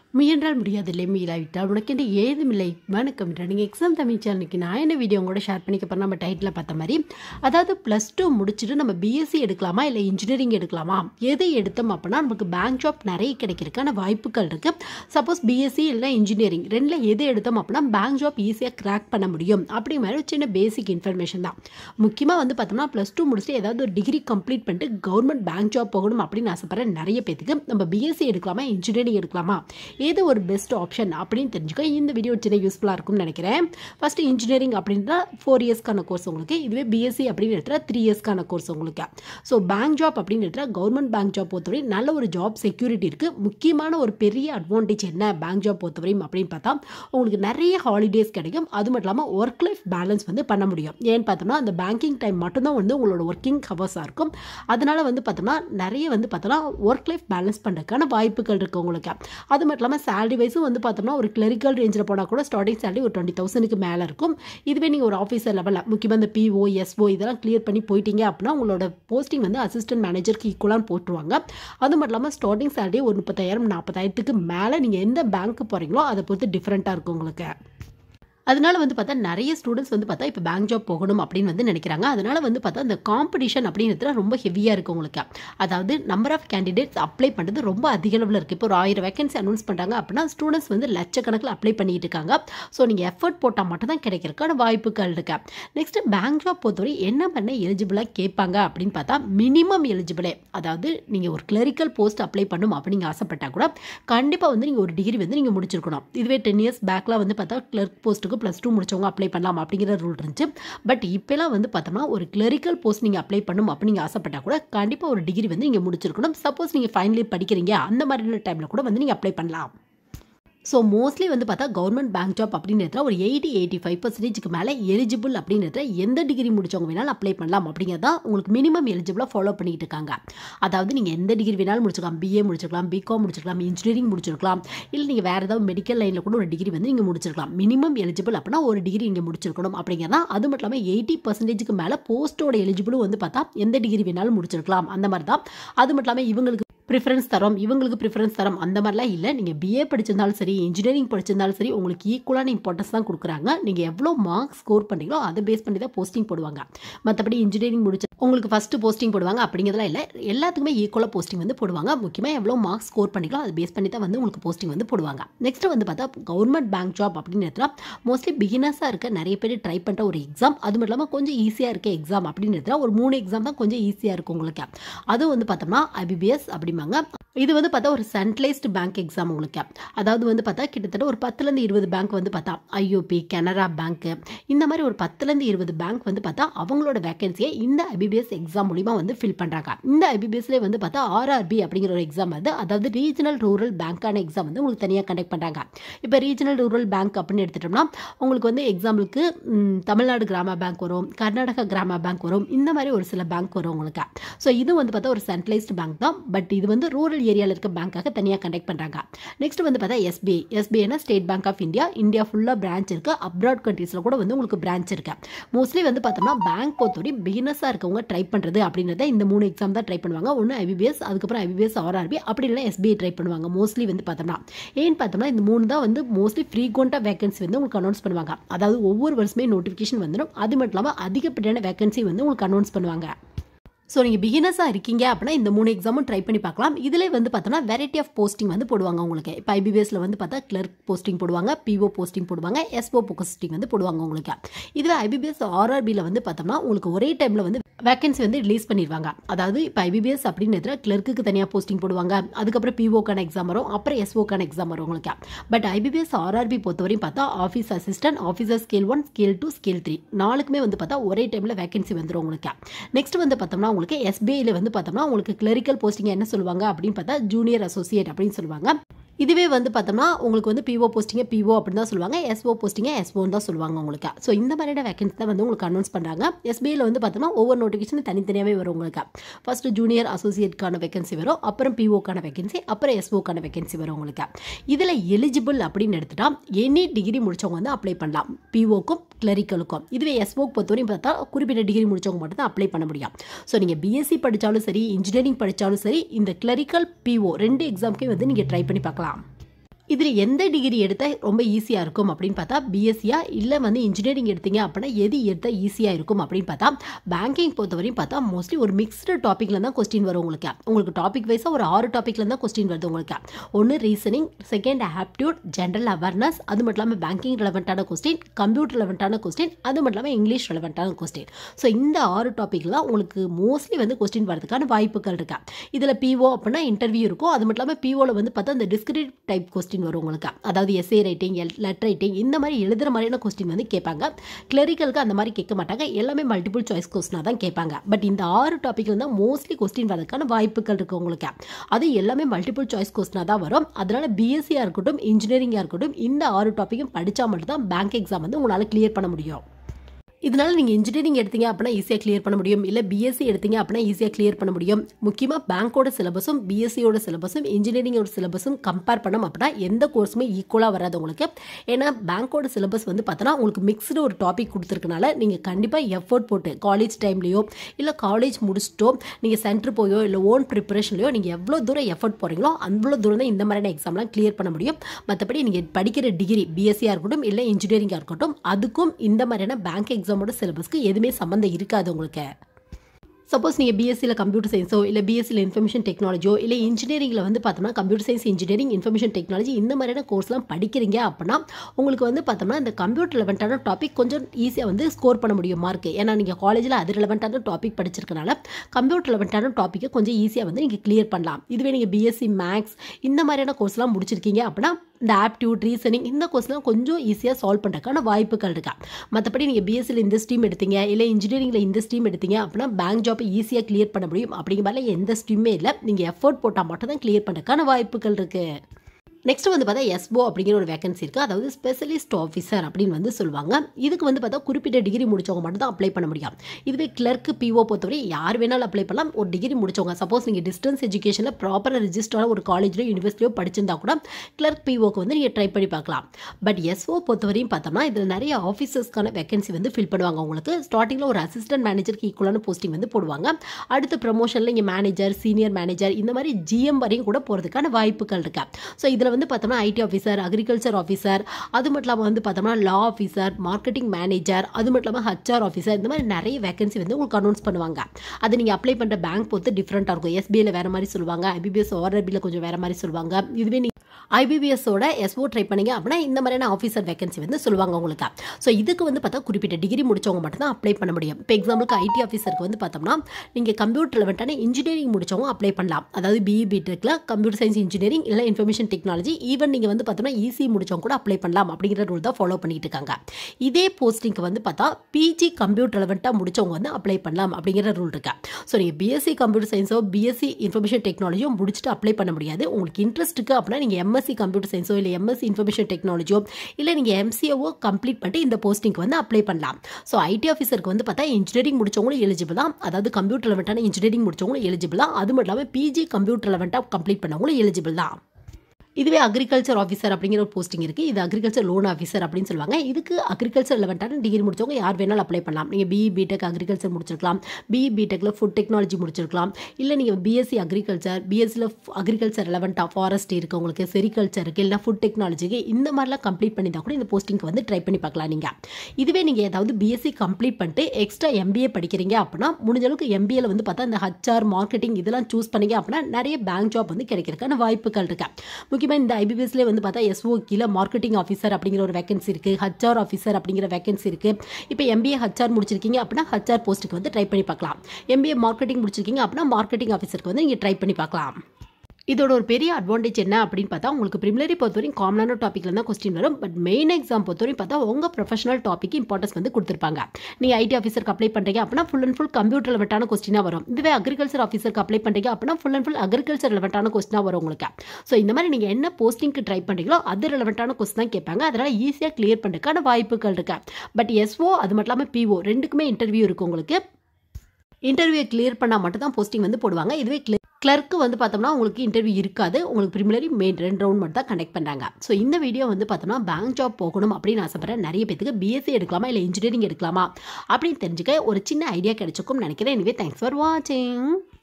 முயன்றால் முடியாதில்லை மீளாவிட்டால் உனக்கென்று ஏதுமில்லை வணக்கம் நீங்கள் எக்ஸாம் தமிழ் சேனலுக்கு நான் என்ன வீடியோ கூட ஷேர் பண்ணிக்க போகிறேன் நம்ம டைட்டில் பார்த்த மாதிரி அதாவது ப்ளஸ் டூ முடிச்சுட்டு நம்ம பிஎஸ்சி எடுக்கலாமா இல்லை இன்ஜினியரிங் எடுக்கலாமா எதை எடுத்தோம் அப்படின்னா நமக்கு பேங்க் ஜாப் நிறைய கிடைக்கிறதுக்கான வாய்ப்புகள் இருக்குது சப்போஸ் பிஎஸ்சி இல்லை இன்ஜினியரிங் ரெண்டில் எது எடுத்தோம் அப்படின்னா பேங்க் ஜாப் ஈஸியாக கிராக் பண்ண முடியும் அப்படி மாதிரி ஒரு சின்ன பேசிக் இன்ஃபர்மேஷன் தான் முக்கியமாக வந்து பார்த்தோம்னா ப்ளஸ் டூ முடிச்சுட்டு ஏதாவது ஒரு டிகிரி கம்ப்ளீட் பண்ணிட்டு கவர்மெண்ட் பேங்க் ஜாப் போகணும் அப்படின்னு ஆசைப்படுற நிறைய பேத்துக்கு நம்ம பிஎஸ்சி எடுக்கலாமா இன்ஜினியரிங் எடுக்கலாமா எது ஒரு பெஸ்ட் ஆப்ஷன் அப்படின்னு தெரிஞ்சுக்க இந்த வீடியோ சின்ன யூஸ்ஃபுல்லாக இருக்கும்னு நினைக்கிறேன் ஃபஸ்ட்டு இன்ஜினியரிங் அப்படின்ற ஃபோர் இயர்ஸ்க்கான கோர்ஸ் உங்களுக்கு இதுவே பிஎஸ்சி அப்படின்னு எடுத்துகிற த்ரீ இயர்ஸ்க்கான கோர்ஸ் உங்களுக்கு ஸோ பேங்க் ஜாப் அப்படின்னு எடுத்துகிற கவர்மெண்ட் பேங்க் ஜாப் பொறுத்தவரை நல்ல ஒரு ஜாப் செக்யூரிட்டி இருக்குது முக்கியமான ஒரு பெரிய அட்வான்டேஜ் என்ன பேங்க் ஜாப் பொறுத்தவரையும் அப்படின்னு பார்த்தா உங்களுக்கு நிறைய ஹாலிடேஸ் கிடைக்கும் அது மட்டும் இல்லாமல் ஒர்க் லைஃப் பேலன்ஸ் வந்து பண்ண முடியும் ஏன்னு பார்த்தோம்னா அந்த பேங்கிங் டைம் மட்டும்தான் வந்து உங்களோட ஒர்க்கிங் ஹவர்ஸாக இருக்கும் அதனால் வந்து பார்த்தோம்னா நிறைய வந்து பார்த்தோம்னா ஒர்க் லைஃப் பேலன்ஸ் பண்ணுறதுக்கான வாய்ப்புகள் இருக்குது உங்களுக்கு அது மட்டும் இல்லாமல் சேலரி வைஸும் வந்து பார்த்தோம்னா ஒரு கிளரிக்கல் ரேஞ்சில் போனால் கூட ஸ்டார்டிங் சேலரி ஒரு டுவெண்ட்டி தௌசண்ட்க்கு மேலே இருக்கும் இதுவே நீங்கள் ஒரு ஆஃபீஸர் லெவலில் முக்கியமாக இந்த பிஓ எஸ்ஓ இதெல்லாம் கிளியர் பண்ணி போயிட்டீங்க அப்படின்னா உங்களோட போஸ்டிங் வந்து அசிஸ்டன்ட் மேனேஜருக்கு ஈக்குவலாக போட்டுருவாங்க அது மட்டும் இல்லாமல் ஸ்டார்டிங் சேலரி ஒரு முப்பத்தாயிரம் நாற்பதாயிரத்துக்கு மேலே நீங்கள் எந்த பேங்க்கு போகிறீங்களோ அதை பொறுத்து டிஃப்ரெண்ட்டாக இருக்கும் உங்களுக்கு அதனால வந்து பார்த்தா நிறைய ஸ்டூடெண்ட்ஸ் வந்து பார்த்தா இப்போ பேங்க் ஜாப் போகணும் அப்படின்னு வந்து நினைக்கிறாங்க அதனால வந்து பார்த்தா இந்த காம்படிஷன் அப்படிங்கிறது ரொம்ப ஹெவியாக இருக்குது உங்களுக்கு அதாவது நம்பர் ஆஃப் கேண்டிடேட்ஸ் அப்ளை பண்ணுறது ரொம்ப அதிக அளவில் இருக்குது இப்போ ஒரு ஆயிரம் வேகன்சி அனௌன்ஸ் பண்ணுறாங்க அப்படின்னா ஸ்டூடெண்ட்ஸ் வந்து லட்சக்கணக்கில் அப்ளை பண்ணிட்டு இருக்காங்க ஸோ நீங்கள் எஃபர்ட் போட்டால் மட்டும் தான் கிடைக்கிறதுக்கான வாய்ப்புகள் இருக்கு நெக்ஸ்ட் பேங்க் ஜாப் பொறுத்தவரை என்ன பண்ண எலிஜிபிளாக கேட்பாங்க அப்படின்னு பார்த்தா மினிமம் எலிஜிபிளே அதாவது நீங்கள் ஒரு கிளரிக்கல் போஸ்ட் அப்ளை பண்ணும் அப்படின்னு ஆசைப்பட்டால் கூட கண்டிப்பாக வந்து நீங்கள் ஒரு டிகிரி வந்து நீங்கள் முடிச்சிருக்கணும் இதுவே டென் இயர்ஸ் பேக்கில் வந்து பார்த்தா கிளர்க் போஸ்ட்டுக்கு ப்ளஸ் டூ முடிச்சவங்க அப்ளை பண்ணலாம் அப்படிங்கிற ரூல் இருந்துச்சு பட் இப்போலாம் வந்து பார்த்தோம்னா ஒரு கிளரிக்கல் போஸ்ட் நீங்கள் அப்ளை பண்ணும் அப்படின்னு நீங்கள் ஆசைப்பட்டால் கூட கண்டிப்பாக ஒரு டிகிரி வந்து நீங்கள் முடிச்சிருக்கணும் சப்போஸ் நீங்கள் ஃபைனலி படிக்கிறீங்க அந்த மாதிரியான டைமில் கூட வந்து நீங்கள் அப்ளை பண்ணலாம் ஸோ மோஸ்ட்லி வந்து பார்த்தா கவர்மெண்ட் பேங்க் ஜாப் அப்படின்றத ஒரு எயிட்டி எயிட்டி ஃபைவ் பர்சன்டேஜ்க்கு மேலே எலிஜிபிள் அப்படின்றத எந்த டிகிரி முடிச்சவங்க வேணாலும் அப்ளை பண்ணலாம் அப்படிங்கிறத உங்களுக்கு மினிமம் எலிஜிபிளாக ஃபாலோ பண்ணிட்டு இருக்காங்க அதாவது நீங்கள் எந்த டிகிரி வேணாலும் முடிச்சிருக்கலாம் பிஏ முடிச்சிருக்கலாம் பிகாம் முடிச்சிருக்கலாம் இன்ஜினியரிங் முடிச்சிருக்கலாம் இல்லை நீங்கள் வேறு ஏதாவது மெடிக்கல் லைனில் கூட ஒரு டிகிரி வந்து நீங்கள் முடிச்சிருக்கலாம் மினிமம் எலிஜிபிள் அப்படின்னா ஒரு டிகிரி நீங்கள் முடிச்சிருக்கணும் அப்படிங்கிறதா அது மட்டும் இல்லாமல் எயிட்டி பர்சன்டேஜ்க்கு மேலே போஸ்ட்டோட எலிஜிபிளும் வந்து பார்த்தா எந்த டிகிரி வேணாலும் முடிச்சிருக்கலாம் அந்த மாதிரி தான் அது மட்டும் இல்லாமல் இவங்களுக்கு ப்ரிஃபரன்ஸ் தரோம் இவங்களுக்கு ப்ரிஃபரன்ஸ் தரோம் அந்த மாதிரிலாம் இல்லை நீங்கள் பிஏ படிச்சிருந்தாலும் சரி இன்ஜினியரிங் படிச்சிருந்தாலும் சரி உங்களுக்கு ஈக்குவலான இம்பார்ட்டன்ஸ் தான் கொடுக்குறாங்க நீங்கள் எவ்வளோ மார்க்ஸ் ஸ்கோர் பண்ணுறீங்களோ அதை பேஸ் பண்ணி தான் போஸ்டிங் போடுவாங்க மற்றபடி இன்ஜினியரிங் முடிச்சு உங்களுக்கு ஃபஸ்ட்டு போஸ்டிங் போடுவாங்க அப்படிங்கிறதுலாம் இல்லை எல்லாத்துக்குமே ஈக்குவலாக போஸ்டிங் வந்து போடுவாங்க முக்கியமாக எவ்வளோ மார்க்ஸ் ஸ்கோர் பண்ணிக்கலாம் அதை பேஸ் பண்ணி தான் வந்து உங்களுக்கு போஸ்டிங் வந்து போடுவாங்க நெக்ஸ்ட் வந்து பார்த்தா கவர்மெண்ட் பேங்க் ஜாப் அப்படின்னு எடுத்துனா மோஸ்ட்லி பிகினர்ஸாக இருக்க நிறைய பேர் ட்ரை பண்ணுற ஒரு எக்ஸாம் அது மட்டும் இல்லாமல் கொஞ்சம் ஈஸியாக இருக்க எக்ஸாம் அப்படின்னு எடுத்துனா ஒரு மூணு எக்ஸாம் தான் கொஞ்சம் ஈஸியாக இருக்கும் உங்களுக்கு அதுவும் வந்து பார்த்தோம்னா ஐபிபிஎஸ் அப்படிம்பாங்க இது வந்து பார்த்தா ஒரு சென்ட்ரலைஸ்டு பேங்க் எக்ஸாம் உங்களுக்கு அதாவது வந்து பார்த்தா கிட்டத்தட்ட ஒரு பத்துலேருந்து இருபது பேங்க் வந்து பார்த்தா ஐஓபி கனரா பேங்க்கு இந்த மாதிரி ஒரு பத்துலேருந்து இருபது பேங்க் வந்து பார்த்தா அவங்களோட வேகன்சியை இந்த ஐபிபிஎஸ் எக்ஸாம் மூலிமா வந்து ஃபில் பண்ணுறாங்க இந்த ஐபிபிஎஸ்லேயே வந்து பார்த்தா ஆர்ஆர்பி அப்படிங்கிற ஒரு எக்ஸாம் வந்து அதாவது ரீஜனல் ரூரல் பேங்க்கான எக்ஸாம் வந்து உங்களுக்கு தனியாக கண்டக்ட் பண்ணுறாங்க இப்போ ரீஜனல் ரூரல் பேங்க் அப்படின்னு எடுத்துட்டோம்னா உங்களுக்கு வந்து எக்ஸாம்பிளுக்கு தமிழ்நாடு கிராம பேங்க் வரும் கர்நாடகா கிராம பேங்க் வரும் இந்த மாதிரி ஒரு சில பேங்க் வரும் உங்களுக்கு ஸோ இது வந்து பார்த்தா ஒரு சென்ட்ரலைஸ்டு பேங்க் தான் பட் இது வந்து ரூரல் ஏரியாவில் இருக்க பேங்க்காக தனியாக கண்டக்ட் பண்ணுறாங்க நெக்ஸ்ட் வந்து பார்த்தா எஸ்பிஐ எஸ்பிஐனா state bank of India India ஃபுல்லாக பிரான்ச் இருக்குது அப்ராட் கண்ட்ரீஸில் கூட வந்து உங்களுக்கு பிரான்ச் இருக்கு மோஸ்ட்லி வந்து பார்த்தோம்னா பேங்க் பொறுத்தவரை பிகினஸாக இருக்கவங்க ட்ரை பண்ணுறது அப்படின்றத இந்த மூணு எக்ஸாம் தான் ட்ரை பண்ணுவாங்க ஒன்று ஐபிபிஎஸ் அதுக்கப்புறம் ஐபிபிஎஸ் ஆர்ஆர்பி அப்படி இல்லைனா எஸ்பிஐ ட்ரை பண்ணுவாங்க மோஸ்ட்லி வந்து பார்த்தோம்னா ஏன்னு பார்த்தோம்னா இந்த மூணு தான் வந்து மோஸ்ட்லி ஃப்ரீக்வெண்ட்டாக வேகன்சி வந்து உங்களுக்கு அனௌன்ஸ் பண்ணுவாங்க அதாவது ஒவ்வொரு வருஷமே நோட்டிஃபிகேஷன் வந்துடும் அது மட்டும் இல்லாமல் அதிகப்படியான வேகன்சி வந்து உங்களுக்கு அனௌன்ஸ் பண்ணுவாங்க ஸோ நீங்கள் பிகினர்ஸாக இருக்கீங்க அப்படின்னா இந்த மூணு எக்ஸாமும் ட்ரை பண்ணி பார்க்கலாம் இதில் வந்து பார்த்தோன்னா வெரைட்டி ஆஃப் போஸ்டிங் வந்து போடுவாங்க உங்களுக்கு இப்போ ஐபிபிஎஸ்ல வந்து பார்த்தா கிளர்க் போஸ்டிங் போடுவாங்க பிஓ போஸ்டிங் போடுவாங்க எஸ்ஓ போஸ்டிங் வந்து போடுவாங்க உங்களுக்கு இதுவே ஐபிபிஎஸ் ஆர்ஆர்பியில் வந்து பார்த்தோம்னா உங்களுக்கு ஒரே டைமில் வந்து வேகன்சி வந்து ரிலீஸ் பண்ணிடுவாங்க அதாவது இப்போ ஐபிபிஎஸ் அப்படின்னு எதிராக கிளர்க்கு தனியாக போஸ்டிங் போடுவாங்க அதுக்கப்புறம் பிஓக்கான எக்ஸாம் வரும் அப்புறம் எஸ்ஓக்கான எக்ஸாம் வரும் உங்களுக்கு பட் ஐபிபிஎஸ் ஆர்ஆர்பி பொறுத்தவரையும் பார்த்தா office assistant officer scale one scale two scale three நாலுக்குமே வந்து பார்த்தா ஒரே டைமில் வேகன்சி வந்துடும் உங்களுக்கு நெக்ஸ்ட் வந்து பார்த்தோம்னா உங்களுக்கு எஸ்பிஐயில் வந்து பார்த்தோம்னா உங்களுக்கு கிளரிக்கல் போஸ்டிங் என்ன சொல்லுவாங்க அப்படின்னு பார்த்தா ஜூனியர் அசோசியேட் அப்படின்னு சொல்லுவாங்க இதுவே வந்து பார்த்தோம்னா உங்களுக்கு வந்து பிஓ போஸ்டிங்க பிஓ அப்படின்னு தான் சொல்லுவாங்க எஸ்ஓ போஸ்டிங்க எஸ்ஓன்னு தான் சொல்லுவாங்க உங்களுக்கு ஸோ இந்த மாதிரியான வேகன்சி தான் வந்து உங்களுக்கு அனௌன்ஸ் பண்ணுறாங்க எஸ்பிஐயில் வந்து பார்த்தோம்னா ஒவ்வொரு நோட்டிஃபிகேஷன் தனித்தனியாகவே வரும் உங்களுக்கு ஃபர்ஸ்ட் ஜூனியர் அசோசியேட்கான வேகன்சி வரும் அப்புறம் பிஓக்கான வேகன்சி அப்புறம் எஸ்ஓக்கான வேகன்சி வரும் உங்களுக்கு இதில் எலிஜிபிள் அப்படின்னு எடுத்துட்டா எனி டிகிரி முடிச்சவங்க வந்து அப்ளை பண்ணலாம் பிஓக்கும் கிளரிக்கலுக்கும் இதுவே எஸ்ஓக்கு பொறுத்தவரையும் பார்த்தா குறிப்பிட்ட டிகிரி முடிச்சவங்க மட்டும் தான் அப்ளை பண்ண முடியும் ஸோ நீங்கள் பிஎஸ்சி படித்தாலும் சரி இன்ஜினியரிங் படித்தாலும் சரி இந்த கிளரிக்கல் பிஓ ரெண்டு எக்ஸாம்க்கே வந்து நீங்கள் ட்ரை பண்ணி பார்க்கலாம் இதில் எந்த டிகிரி எடுத்தால் ரொம்ப ஈஸியாக இருக்கும் அப்படின்னு பார்த்தா பிஎஸ்சியா இல்லை வந்து இன்ஜினியரிங் எடுத்தீங்க அப்படின்னா எது எடுத்தால் ஈஸியாக இருக்கும் அப்படின்னு பார்த்தா பேங்கிங் பொறுத்தவரையும் பார்த்தா மோஸ்ட்லி ஒரு மிக்ஸ்டு டாப்பிக்கில் தான் கொஸ்டின் வரும் உங்களுக்கு உங்களுக்கு டாபிக் வைஸாக ஒரு ஆறு டாப்பிக்கில் தான் கொஸ்டின் வருது உங்களுக்கு ஒன்று reasoning second aptitude general awareness அது மட்டும் இல்லாமல் பேங்கிங் ரெலவெண்ட்டான கொஸ்டின் கம்ப்யூட்டர் ரெலவெண்ட்டான கொஸ்டின் அது மட்டும் இல்லாமல் இங்கிலீஷ் ரெலவெண்ட்டான கொஸ்டின் ஸோ இந்த ஆறு டாப்பிக்லாம் உங்களுக்கு மோஸ்ட்லி வந்து கொஸ்டின் வரதுக்கான வாய்ப்புகள் இருக்கா இதில் பிஓ அப்படின்னா இன்டர்வியூ இருக்கும் அது மட்டும் இல்லாமல் பிஓவில் வந்து பார்த்தா இந்த டிஸ்கிரிப் டைப் கொஸ்டின் வரும் உங்களுக்கு அதாவது SA writing L letter writing இந்த மாதிரி எழுதுகிற மாதிரியான கொஸ்டின் வந்து கேட்பாங்க கிளரிக்கலுக்கு அந்த மாதிரி கேட்க மாட்டாங்க எல்லாமே மல்டிபிள் சாய்ஸ் கொஸ்டினாக தான் கேட்பாங்க பட் இந்த ஆறு டாப்பிக்கில் தான் மோஸ்ட்லி கொஸ்டின் வரதுக்கான வாய்ப்புகள் இருக்குது உங்களுக்கு அது எல்லாமே மல்டிபிள் சாய்ஸ் கொஸ்டினாக தான் வரும் அதனால் பிஎஸ்சியாக இருக்கட்டும் இன்ஜினியரிங்காக இருக்கட்டும் இந்த ஆறு டாப்பிக்கும் படித்தா மட்டும் தான் பேங்க் எக்ஸாம் வந்து உங்களால் கிளியர் பண்ண முடியும் இதனால் நீங்கள் இன்ஜினியரிங் எடுத்தீங்க அப்படின்னா ஈஸியாக கிளியர் பண்ண முடியும் இல்லை பிஎஸ்சி எடுத்தீங்க அப்படின்னா ஈஸியாக கிளியர் பண்ண முடியும் முக்கியமாக பேங்க்கோட சிலபஸும் பிஎஸ்சியோட சிலபஸும் இன்ஜினியரிங்கோட சிலபஸும் கம்பேர் பண்ணோம் அப்படின்னா எந்த கோர்ஸுமே ஈக்குவலாக வராது உங்களுக்கு ஏன்னா பேங்க்கோட சிலபஸ் வந்து பார்த்தோன்னா உங்களுக்கு மிக்ஸ்டு ஒரு டாபிக் கொடுத்துருக்கனால நீங்கள் கண்டிப்பாக எஃபோர்ட் போட்டு காலேஜ் டைம்லேயோ இல்லை காலேஜ் முடிச்சிட்டோ நீங்கள் சென்டர் போயோ இல்லை ஓன் ப்ரிப்பரேஷன்லையோ நீங்கள் எவ்வளோ தூரம் எஃபர்ட் போகிறீங்களோ அவ்வளோ தூரம் தான் இந்த மாதிரியான எக்ஸாம்லாம் கிளியர் பண்ண முடியும் மற்றபடி நீங்கள் படிக்கிற டிகிரி பிஎஸ்சியாக இருக்கட்டும் இல்லை இன்ஜினியரிங்காக இருக்கட்டும் அதுக்கும் இந்த மாதிரியான பேங்க் எக்ஸாம் எக்ஸாமோட சிலபஸ்க்கு எதுவுமே சம்மந்தம் இருக்காது உங்களுக்கு சப்போஸ் நீங்கள் பிஎஸ்சியில் கம்ப்யூட்டர் சயின்ஸோ இல்லை பிஎஸ்சியில் இன்ஃபர்மேஷன் டெக்னாலஜியோ இல்லை இன்ஜினியரிங்கில் வந்து பார்த்தோம்னா computer science engineering information technology இந்த மாதிரியான கோர்ஸ்லாம் படிக்கிறீங்க அப்படின்னா உங்களுக்கு வந்து பார்த்தோம்னா இந்த கம்ப்யூட்டர் ரெலவெண்ட்டான டாபிக் கொஞ்சம் ஈஸியாக வந்து ஸ்கோர் பண்ண முடியும் மார்க் ஏன்னா நீங்கள் காலேஜில் அது ரெலவெண்ட்டான டாபிக் படிச்சிருக்கனால கம்ப்யூட்டர் ரெலவெண்ட்டான டாப்பிக்கை கொஞ்சம் ஈஸியாக வந்து நீங்கள் கிளியர் பண்ணலாம் இதுவே நீங்கள் பிஎஸ்சி மேக்ஸ் இந்த மாதிரியான கோர்ஸ்லாம் முடிச்சிருக்கீங்க அப்படின்னா இந்த ஆப்டியூட் ரீசனிங் இந்த கோர்ஸ்லாம் கொஞ்சம் ஈஸியாக சால்வ் பண்ணுறதுக்கான வாய்ப்புகள் இருக்கா மற்றபடி நீங்கள் பிஎஸ்சியில் இந்த ஸ்ட்ரீம் எடுத்தீங்க இல்லை இன்ஜினியரிங்கில் இந்த ஸ்ட்ரீம் எடுத்தீங்க அப்படின்னா பேங்க் ஜாப் ஈஸியாக கிளியர் பண்ண முடியும் அப்படிங்கிற மாதிரி எந்த ஸ்ட்ரீமே இல்லை நீங்கள் எஃபோர்ட் போட்டால் மட்டும் தான் கிளியர் பண்ணுறதுக்கான வாய்ப்புகள் இருக்குது நெக்ஸ்ட் வந்து பார்த்தா எஸ்ஓ அப்படிங்கிற ஒரு வேகன்சி இருக்குது அதாவது ஸ்பெஷலிஸ்ட் ஆஃபீஸர் அப்படின்னு வந்து சொல்லுவாங்க இதுக்கு வந்து பார்த்தா குறிப்பிட்ட டிகிரி முடிச்சவங்க மட்டும் தான் அப்ளை பண்ண முடியும் இதுவே கிளர்க்கு பிஓ பொறுத்தவரை யார் வேணாலும் அப்ளை பண்ணலாம் ஒரு டிகிரி முடிச்சவங்க சப்போஸ் நீங்கள் டிஸ்டன்ஸ் எஜுகேஷனில் ப்ராப்பராக ரிஜிஸ்டராக ஒரு காலேஜ்லையோ யூனிவர்சிட்டியோ படிச்சிருந்தா கூட கிளர்க் பிஓக்கு வந்து நீங்கள் ட்ரை பண்ணி பார்க்கலாம் பட் எஸ்ஓ பொறுத்தவரையும் பார்த்தோம்னா இதில் நிறைய ஆஃபீஸர்ஸ்க்கான வேகன்சி வந்து ஃபில் பண்ணுவாங்க உங்களுக்கு ஸ்டார்டிங்கில் ஒரு அசிஸ்டன்ட் மேனேஜருக்கு ஈக்குவலான போஸ்டிங் வந்து போடுவாங்க அடுத்த ப்ரமோஷனில் இங்கே மேனேஜர் சீனியர் மேனேஜர் இந்த மாதிரி ஜிஎம் வரையும் கூட போகிறதுக்கான வாய்ப்புகள் இருக்கா ஸோ இதில் வந்து பார்த்தோம்னா ஐடி ஆஃபீஸர் அக்ரிகல்ச்சர் ஆஃபீஸர் அது மட்டும் இல்லாமல் வந்து பார்த்தோம்னா லா ஆஃபீஸர் மார்க்கெட்டிங் மேனேஜர் அது மட்டும் இல்லாமல் ஹச்ஆர் ஆஃபீஸர் இந்த மாதிரி நிறைய வேகன்சி வந்து உங்களுக்கு அனௌன்ஸ் பண்ணுவாங்க அது நீங்கள் அப்ளை பண்ணுற பேங்க் பொறுத்து டிஃப்ரெண்ட்டாக இருக்கும் எஸ்பிஐயில் வேறு மாதிரி சொல்லுவாங்க ஐபிபிஎஸ் ஓஆர்பியில் கொஞ்சம் வேறு மாதிரி சொல்லுவாங்க இதுவே நீ ஐபிபிஎஸோட எஸ்ஓ ட்ரை பண்ணீங்க அப்படின்னா இந்த மாதிரியான ஆஃபீஸர் வேகன்சி வந்து சொல்லுவாங்க உங்களுக்கு ஸோ இதுக்கு வந்து பார்த்தா குறிப்பிட்ட டிகிரி முடிச்சவங்க மட்டும் தான் அப்ளை பண்ண முடியும் இப்போ எக்ஸாம்பிளுக்கு ஐடி ஆஃபீஸருக்கு வந்து பார்த்தோம்னா நீங்கள் கம்ப்யூட்டர் லெவன்ட்டான இன்ஜினியரிங் முடிச்சவங்க அப்ளை பண்ணலாம் அதாவது பிஇ பிடெக்கில் கம்ப்யூட்டர் சயின்ஸ் இன்ஜினியரிங் இல்லை இன்ஃபர்மேஷன் டெக்னாலஜி ஈவன் நீங்கள் வந்து பார்த்தோம்னா ஈஸி முடிச்சவங்க கூட அப்ளை பண்ணலாம் அப்படிங்கிற ரூல் தான் ஃபாலோ பண்ணிட்டு இருக்காங்க இதே போஸ்டிங்க்கு வந்து பார்த்தா பிஜி கம்ப்யூட்டர் லெவன்ட்டாக முடிச்சவங்க வந்து அப்ளை பண்ணலாம் அப்படிங்கிற ரூல் இருக்கா ஸோ நீங்கள் பிஎஸ்சி கம்ப்யூட்டர் சயின்ஸோ பிஎஸ்சி இன்ஃபர்மேஷன் டெக்னாலஜியோ முடிச்சுட்டு அப்ளை பண்ண முடியாது உங்களுக்கு இன்ட்ரெஸ்ட் இருக்குது அப்படின்னா நீங்கள் எம்எஸ்சி கம்ப்யூட்டர் சயின்ஸோ இல்லை எம்எஸ்சி இன்ஃபர்மேஷன் டெக்னாலஜியோ இல்லை நீங்கள் எம்சிஓவோ கம்ப்ளீட் பண்ணிட்டு இந்த போஸ்டிங்க்கு வந்து அப்ளை பண்ணலாம் ஸோ ஐடி ஆஃபீஸருக்கு வந்து பார்த்தா இன்ஜினியரிங் முடிச்சவங்களும் எலிஜிபிள் தான் அதாவது கம்ப்யூட்டர் லெவன்ட்டான இன்ஜினியரிங் முடிச்சவங்களும் எலிஜிபிள் தான் அது மட்டும் இல்லாமல் பிஜி கம்ப்யூட்டர் லெவன்ட்டாக கம்ப்ளீட் பண்ணவங்களும் எலிஜிபிள் தான் இதுவே அக்ரிகல்ச்சர் ஆஃபீஸர் அப்படிங்கிற ஒரு போஸ்டிங் இருக்குது இது அக்ரிகல்ச்சர் லோன் ஆஃபீஸர் அப்படின்னு சொல்லுவாங்க இதுக்கு அக்ரிகல்ச்சர் லெவன்ட்டான டிகிரி முடிச்சவங்க யார் வேணாலும் அப்ளை பண்ணலாம் நீங்கள் பிஇ பிடெக் அக்ரிகல்ச்சர் முடிச்சிருக்கலாம் பிஇ பிடெக்கில் ஃபுட் டெக்னாலஜி முடிச்சிருக்கலாம் இல்லை நீங்கள் பிஎஸ்சி அக்ரிகல்ச்சர் பிஎஸ்சியில் அக்ரிகல்ச்சர் லெவன்ட்டாக ஃபாரஸ்ட் இருக்குது உங்களுக்கு செரிகல்ச்சர் இருக்குது இல்லை ஃபுட் டெக்னாலஜிக்கு இந்த மாதிரிலாம் கம்ப்ளீட் பண்ணி தான் கூட இந்த போஸ்டிங்க்கு வந்து ட்ரை பண்ணி பார்க்கலாம் நீங்கள் இதுவே நீங்கள் ஏதாவது பிஎஸ்சி கம்ப்ளீட் பண்ணிட்டு எக்ஸ்ட்ரா எம்பிஏ படிக்கிறீங்க அப்படின்னா முடிஞ்ச அளவுக்கு எம்பிஏல வந்து பார்த்தா இந்த ஹச்ஆர் மார்க்கெட்டிங் இதெல்லாம் சூஸ் பண்ணீங்க அப்படின்னா நிறைய பேங்க் ஜாப் வந்து கிடைக்கிறதுக்கான வாய்ப்புகள் இருக்கு முக்கியமாக இந்த ஐபிபிஎஸ்லேயே வந்து பார்த்தா எஸ்ஓ கீழே மார்க்கெட்டிங் ஆஃபீஸர் அப்படிங்கிற ஒரு வேகன்சி இருக்குது ஹச்ஆர் ஆஃபீஸர் அப்படிங்கிற வேகன்சி இருக்குது இப்போ எம்பிஏ ஹச்ஆர் முடிச்சிருக்கீங்க அப்படின்னா ஹச்ஆர் போஸ்ட்டுக்கு வந்து ட்ரை பண்ணி பார்க்கலாம் எம்பிஏ மார்க்கெட்டிங் முடிச்சிருக்கீங்க அப்படின்னா மார்க்கெட்டிங் ஆஃபீஸருக்கு வந்து நீங்கள் ட்ரை பண்ணி பார்க்கலாம் இதோட ஒரு பெரிய அட்வான்டேஜ் என்ன அப்படின்னு பார்த்தா உங்களுக்கு ப்ரிமிலரி பொறுத்தவரைக்கும் காமனான டாப்பிக்கில் தான் கொஸ்டின் வரும் பட் மெயின் எக்ஸாம் பொறுத்தவரைக்கும் பார்த்தா உங்கள் ப்ரொஃபஷனல் டாபிக் இம்பார்ட்டன்ஸ் வந்து கொடுத்துருப்பாங்க நீங்கள் ஐடி ஆஃபீஸருக்கு அப்ளை பண்ணுறீங்க அப்படின்னா ஃபுல் அண்ட் ஃபுல் கம்ப்யூட்டர் லெவட்டான கொஸ்டினாக வரும் இதுவே அக்ரிகல்ச்சர் ஆஃபீஸருக்கு அப்ளை பண்ணுறீங்க அப்படின்னா ஃபுல் அண்ட் ஃபுல் அக்ரிகல்ச்சர் லெவட்டான கொஸ்டினாக வரும் உங்களுக்கு ஸோ இந்த மாதிரி நீங்கள் என்ன போஸ்டிங்க்கு ட்ரை பண்ணுறீங்களோ அது ரெலவெண்ட்டான கொஸ்டின் தான் கேட்பாங்க அதனால் ஈஸியாக கிளியர் பண்ணுறதுக்கான வாய்ப்புகள் இருக்கு பட் எஸ்ஓ அது மட்டும் இல்லாமல் பிஓ ரெண்டுக்குமே இன்டர்வியூ இருக்குது உங்களுக்கு இன்டர்வியூ கிளியர் பண்ணால் மட்டும் தான் போஸ்டிங் வந்து போடுவாங்க இதுவே கிளர்க்கு வந்து பார்த்தோம்னா உங்களுக்கு இன்டர்வியூ இருக்காது உங்களுக்கு ப்ரிமிலரி மெயின் ரெண்டு ரவுண்ட் மட்டும் தான் கனெக்ட் பண்ணுறாங்க ஸோ இந்த வீடியோ வந்து பார்த்தோம்னா பேங்க் ஜாப் போகணும் அப்படின்னு ஆசைப்படுறேன் நிறைய பேத்துக்கு பிஎஸ்சி எடுக்கலாமா இல்லை இன்ஜினியரிங் எடுக்கலாமா அப்படின்னு தெரிஞ்சுக்க ஒரு சின்ன ஐடியா கிடைச்சிக்கும் நினைக்கிறேன் எனவே தேங்க்ஸ் ஃபார் வாட்சிங்